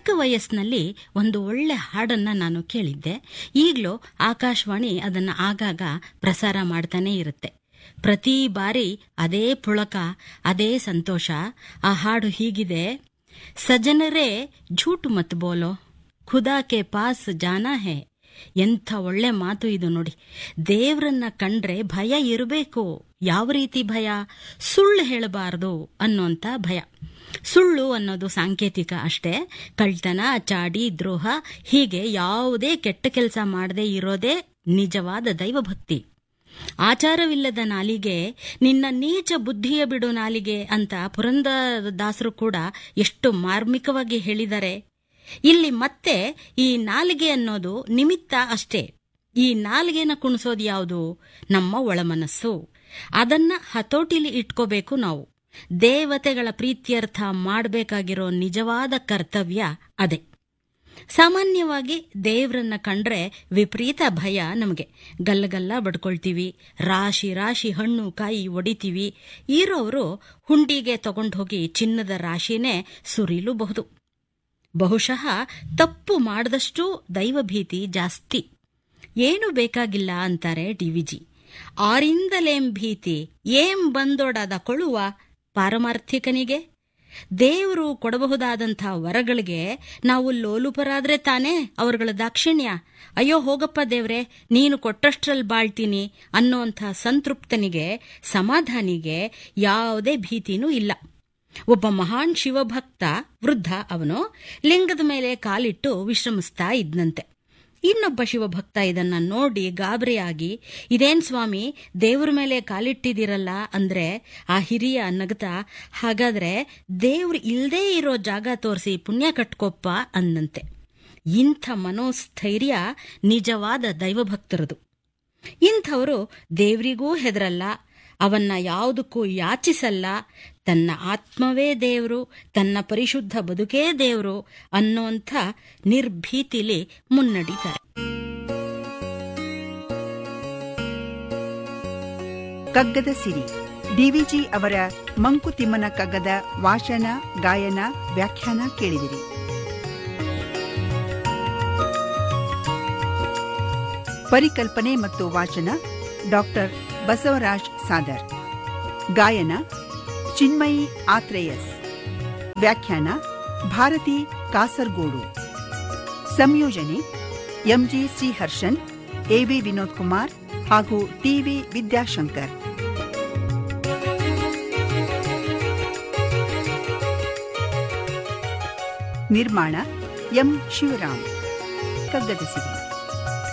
ಚಿಕ್ಕ ವಯಸ್ಸಿನಲ್ಲಿ ಒಂದು ಒಳ್ಳೆ ಹಾಡನ್ನ ನಾನು ಕೇಳಿದ್ದೆ ಈಗಲೂ ಆಕಾಶವಾಣಿ ಅದನ್ನ ಆಗಾಗ ಪ್ರಸಾರ ಮಾಡ್ತಾನೆ ಇರುತ್ತೆ ಪ್ರತಿ ಬಾರಿ ಅದೇ ಪುಳಕ ಅದೇ ಸಂತೋಷ ಆ ಹಾಡು ಹೀಗಿದೆ ಸಜನರೇ ಝೂಟು ಮತ್ ಬೋಲೋ ಖುದಾ ಕೆ ಪಾಸ್ ಜಾನಾ ಹೇ ಎಂಥ ಒಳ್ಳೆ ಮಾತು ಇದು ನೋಡಿ ದೇವ್ರನ್ನ ಕಂಡ್ರೆ ಭಯ ಇರಬೇಕು ಯಾವ ರೀತಿ ಭಯ ಸುಳ್ಳು ಹೇಳಬಾರದು ಅನ್ನೋಂಥ ಭಯ ಸುಳ್ಳು ಅನ್ನೋದು ಸಾಂಕೇತಿಕ ಅಷ್ಟೇ ಕಳ್ತನ ಚಾಡಿ ದ್ರೋಹ ಹೀಗೆ ಯಾವುದೇ ಕೆಟ್ಟ ಕೆಲಸ ಮಾಡದೇ ಇರೋದೇ ನಿಜವಾದ ದೈವಭಕ್ತಿ ಆಚಾರವಿಲ್ಲದ ನಾಲಿಗೆ ನಿನ್ನ ನೀಚ ಬುದ್ಧಿಯ ಬಿಡು ನಾಲಿಗೆ ಅಂತ ಪುರಂದರದಾಸರು ಕೂಡ ಎಷ್ಟು ಮಾರ್ಮಿಕವಾಗಿ ಹೇಳಿದ್ದಾರೆ ಇಲ್ಲಿ ಮತ್ತೆ ಈ ನಾಲಿಗೆ ಅನ್ನೋದು ನಿಮಿತ್ತ ಅಷ್ಟೇ ಈ ನಾಲಿಗೆನ ಕುಣಿಸೋದು ಯಾವುದು ನಮ್ಮ ಒಳಮನಸ್ಸು ಅದನ್ನ ಹತೋಟಿಲಿ ಇಟ್ಕೋಬೇಕು ನಾವು ದೇವತೆಗಳ ಪ್ರೀತ್ಯರ್ಥ ಮಾಡಬೇಕಾಗಿರೋ ನಿಜವಾದ ಕರ್ತವ್ಯ ಅದೇ ಸಾಮಾನ್ಯವಾಗಿ ದೇವ್ರನ್ನ ಕಂಡ್ರೆ ವಿಪರೀತ ಭಯ ನಮಗೆ ಗಲ್ಲಗಲ್ಲ ಬಡ್ಕೊಳ್ತೀವಿ ರಾಶಿ ರಾಶಿ ಹಣ್ಣು ಕಾಯಿ ಒಡಿತೀವಿ ಇರೋರು ಹುಂಡಿಗೆ ತಗೊಂಡು ಹೋಗಿ ಚಿನ್ನದ ರಾಶಿನೇ ಸುರಿಲೂಬಹುದು ಬಹುಶಃ ತಪ್ಪು ಮಾಡಿದಷ್ಟು ದೈವಭೀತಿ ಜಾಸ್ತಿ ಏನು ಬೇಕಾಗಿಲ್ಲ ಅಂತಾರೆ ಡಿವಿಜಿ ಆರಿಂದಲೇಂ ಭೀತಿ ಏಂ ಬಂದೊಡದ ಕೊಳುವ ಪಾರಮಾರ್ಥಿಕನಿಗೆ ದೇವರು ಕೊಡಬಹುದಾದಂಥ ವರಗಳಿಗೆ ನಾವು ಲೋಲುಪರಾದ್ರೆ ತಾನೇ ಅವರುಗಳ ದಾಕ್ಷಿಣ್ಯ ಅಯ್ಯೋ ಹೋಗಪ್ಪ ದೇವ್ರೆ ನೀನು ಕೊಟ್ಟಷ್ಟ್ರಲ್ಲಿ ಬಾಳ್ತೀನಿ ಅನ್ನೋಂಥ ಸಂತೃಪ್ತನಿಗೆ ಸಮಾಧಾನಿಗೆ ಯಾವುದೇ ಭೀತಿನೂ ಇಲ್ಲ ಒಬ್ಬ ಮಹಾನ್ ಶಿವಭಕ್ತ ವೃದ್ಧ ಅವನು ಲಿಂಗದ ಮೇಲೆ ಕಾಲಿಟ್ಟು ವಿಶ್ರಮಿಸ್ತಾ ಇದ್ನಂತೆ ಇನ್ನೊಬ್ಬ ಶಿವಭಕ್ತ ಇದನ್ನ ನೋಡಿ ಗಾಬರಿಯಾಗಿ ಇದೇನ್ ಸ್ವಾಮಿ ದೇವ್ರ ಮೇಲೆ ಕಾಲಿಟ್ಟಿದಿರಲ್ಲ ಅಂದ್ರೆ ಆ ಹಿರಿಯ ನಗತ ಹಾಗಾದ್ರೆ ದೇವ್ರು ಇಲ್ದೇ ಇರೋ ಜಾಗ ತೋರಿಸಿ ಪುಣ್ಯ ಕಟ್ಕೊಪ್ಪ ಅಂದಂತೆ ಇಂಥ ಮನೋಸ್ಥೈರ್ಯ ನಿಜವಾದ ದೈವಭಕ್ತರದು ಇಂಥವರು ದೇವರಿಗೂ ಹೆದರಲ್ಲ ಅವನ್ನ ಯಾವುದಕ್ಕೂ ಯಾಚಿಸಲ್ಲ ತನ್ನ ಆತ್ಮವೇ ದೇವರು ತನ್ನ ಪರಿಶುದ್ಧ ಬದುಕೇ ದೇವರು ಅನ್ನೋಂಥ ನಿರ್ಭೀತಿಲಿ ಮುನ್ನಡೀತಾರೆ ಕಗ್ಗದ ಸಿರಿ ಡಿವಿಜಿ ಅವರ ಮಂಕುತಿಮ್ಮನ ಕಗ್ಗದ ವಾಚನ ಗಾಯನ ವ್ಯಾಖ್ಯಾನ ಕೇಳಿದಿರಿ ಪರಿಕಲ್ಪನೆ ಮತ್ತು ವಾಚನ ಡಾಕ್ಟರ್ ಬಸವರಾಜ್ ಸಾದರ್ ಗಾಯನ ಚಿನ್ಮಯಿ ಆತ್ರೇಯಸ್ ವ್ಯಾಖ್ಯಾನ ಭಾರತಿ ಕಾಸರ್ಗೋಡು ಸಂಯೋಜನೆ ಎಂಜಿ ಶ್ರೀಹರ್ಷನ್ ಎವಿ ವಿನೋದ್ ಕುಮಾರ್ ಹಾಗೂ ಟಿವಿ ವಿದ್ಯಾಶಂಕರ್ ನಿರ್ಮಾಣ ಎಂ ಶಿವರಾಮ್ ಕಗ್ಗದ ಸಿರಿ